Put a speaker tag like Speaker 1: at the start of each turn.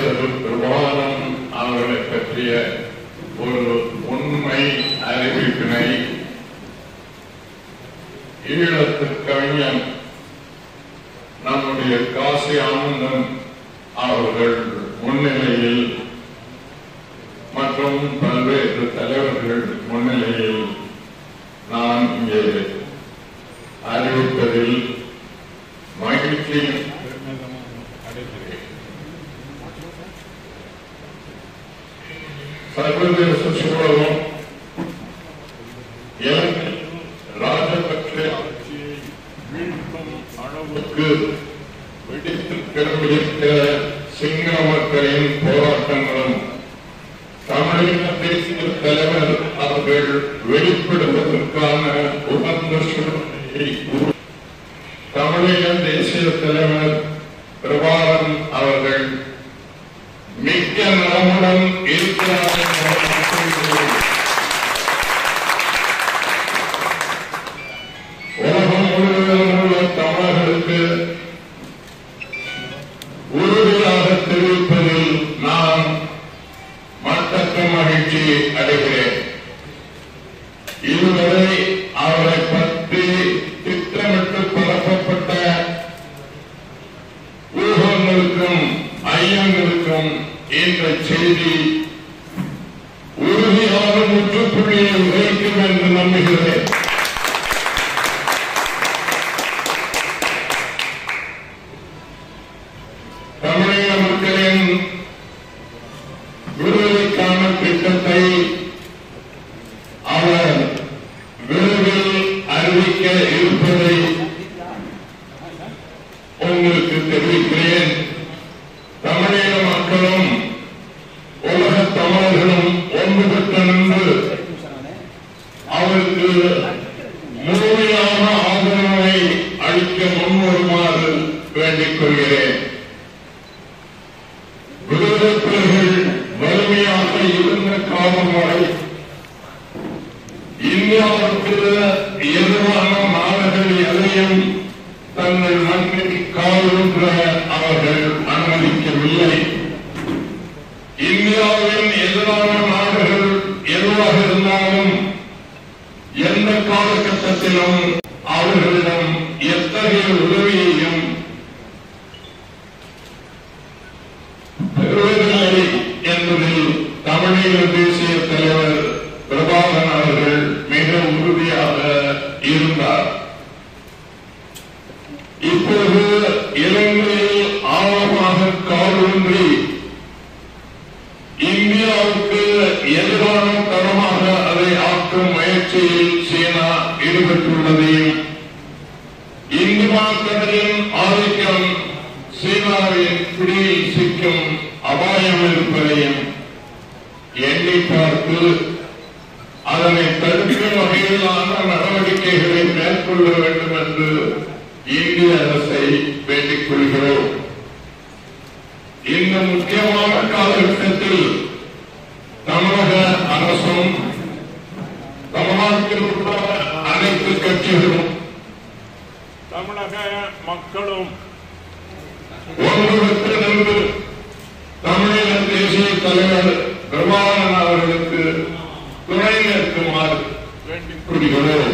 Speaker 1: தலைவர் பிரபாகரன் அவர்களை பற்றிய ஒரு உண்மை அறிவிப்பினை ஈழத்து கவிஞன் நம்முடைய காசி ஆனந்தன் அவர்கள் முன்னிலையில் மற்றும் பல்வேறு தலைவர்கள் முன்னிலையில் நான் இங்கே அறிவிப்பதில் மகிழ்ச்சி அடைகிறேன் சர்வதேச சூழலும் இலங்கை ராஜபக்ஷ ஆட்சியை வீழ்த்தும் அளவுக்கு வெடித்து கிளம்பியிருக்கிற சிங்கள மக்களின் போராட்டங்களும் தமிழக தேசிய தலைவர் அவர்கள் வெளிப்படுவதற்கான உகந்த சூழ்நிலையை உரு- தமிழக தேசிய தலைவர் பிரபாகரன் அவர்கள் மிக்க நலமுடன் இருக்கிறார் என்று நான் கூறுகிறேன். உலகம் முழுவதும் உள்ள தமிழர்களுக்கு உறுதியாக தெரிவிப்பதில் நான் மட்டற்ற மகிழ்ச்சி அடைகிறேன் இதுவரை அவரை பற்றி திட்டமிட்டு பரப்பப்பட்ட ஊகங்களுக்கும் ஐயங்களுக்கும் இந்த செய்தி உறுதியான முற்றுப்புள்ளியை வைக்கும் என்று நம்புகிறேன் தமிழக மக்களின் விடுதலைக்கான திட்டத்தை அவர் விரைவில் அறிவிக்க இருப்பதை உங்களுக்கு தெரிவிக்கிறேன் தமிழக மக்களும் உலக தமிழர்களும் ஒன்று பெற்று நின்று அவருக்கு முழுமையான ஆதரவை அளிக்க முன்வருமாறு வேண்டிக் கொள்கிறேன் விடுதலை புலிகள் வலிமையாக இருந்த காலம் வரை இந்தியாவுக்கு எதிரான நாடுகள் எதையும் தங்கள் மண்ணில் காவலுன்ற அவர்கள் அனுமதிக்கவில்லை இந்தியாவின் எதிரான நாடுகள் எதுவாக இருந்தாலும் எந்த காலகட்டத்திலும் அவர்களிடம் எத்தகைய உதவியையும் பெறுவதில்லை என்பதில் தமிழக தேசிய தலைவர் பிரபாகரன் அவர்கள் மிக உறுதியாக இருந்தார் இப்போது இலங்கையில் ஆழமாக காலூன்றி இந்தியாவுக்கு எதிரான தரமாக அதை ஆக்கும் முயற்சியில் சீனா ஈடுபட்டுள்ளதையும் இந்து மக்களின் ஆதிக்கம் சீனாவின் பிடியில் சிக்கும் அபாயம் இருப்பதையும் எண்ணி பார்த்து அதனை தடுக்கும் வகையிலான நடவடிக்கைகளை மேற்கொள்ள வேண்டும் என்று இந்திய அரசை வேண்டிக் கொள்கிறோம் இந்த முக்கியமான காலகட்டத்தில் தமிழக அரசும் தமிழ்நாட்டில் உள்ள அனைத்து கட்சிகளும்
Speaker 2: தமிழக மக்களும்
Speaker 1: ஒன்றுபட்டு நின்று தமிழக தேசிய தலைவர் பிரபாகரன் அவர்களுக்கு துணை நிற்குமாறு வேண்டிக் கொள்கிறோம்